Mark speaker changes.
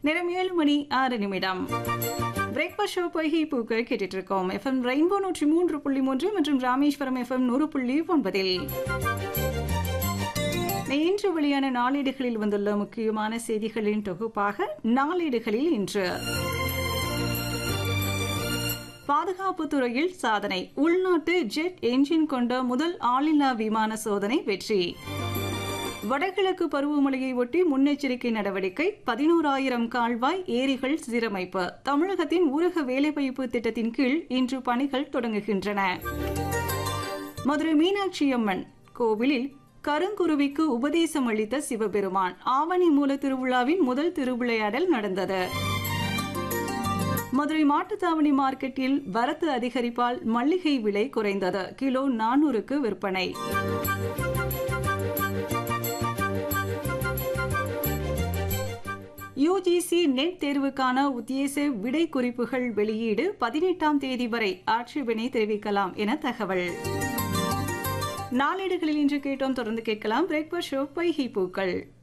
Speaker 1: நேரம் ஏழு மணி ஆறு நிமிடம் பிரேக்ஃபாஸ்ட் ஷோ பொய்கை பூக்கள் கேட்டுட்டு இருக்கோம் எஃப்எம் ரெயின்போ நூற்றி மூன்று புள்ளி மூன்று மற்றும் ராமேஸ்வரம் எஃப்எம் நூறு புள்ளி ஒன்பதில் இன்று வெளியான நாளேடுகளில் வந்துள்ள முக்கியமான செய்திகளின் தொகுப்பாக நாளேடுகளில் இன்று பாதுகாப்பு துறையில் சாதனை உள்நாட்டு ஜெட் என்ஜின் கொண்ட முதல் ஆளில்லா விமான சோதனை வெற்றி வடகிழக்கு பருவமழையை ஒட்டி முன்னெச்சரிக்கை நடவடிக்கை பதினோராயிரம் கால்வாய் ஏரிகள் சீரமைப்பு தமிழகத்தின் ஊரக வேலைவாய்ப்பு திட்டத்தின் கீழ் இன்று பணிகள் தொடங்குகின்றன மதுரை மீனாட்சி அம்மன் கோவிலில் கருங்குருவிக்கு உபதேசம் அளித்த சிவபெருமான் ஆவணி மூல திருவிழாவின் முதல் திருவிளையாடல் நடந்தது மதுரை மாட்டுத்தாவணி மார்க்கெட்டில் வரத்து அதிகரிப்பால் மல்லிகை விலை குறைந்தது கிலோ நானூறுக்கு விற்பனை யுஜிசி நெட் தேர்வுக்கான உத்தேச விடை குறிப்புகள் வெளியீடு பதினெட்டாம் தேதி வரை ஆட்சேபனை தெரிவிக்கலாம் என தகவல் நாளேடுகளில் இன்று கேட்டோம் தொடர்ந்து கேட்கலாம் பிரேக்ஃபாஸ்ட் ஷோ பைஹி பூக்கள்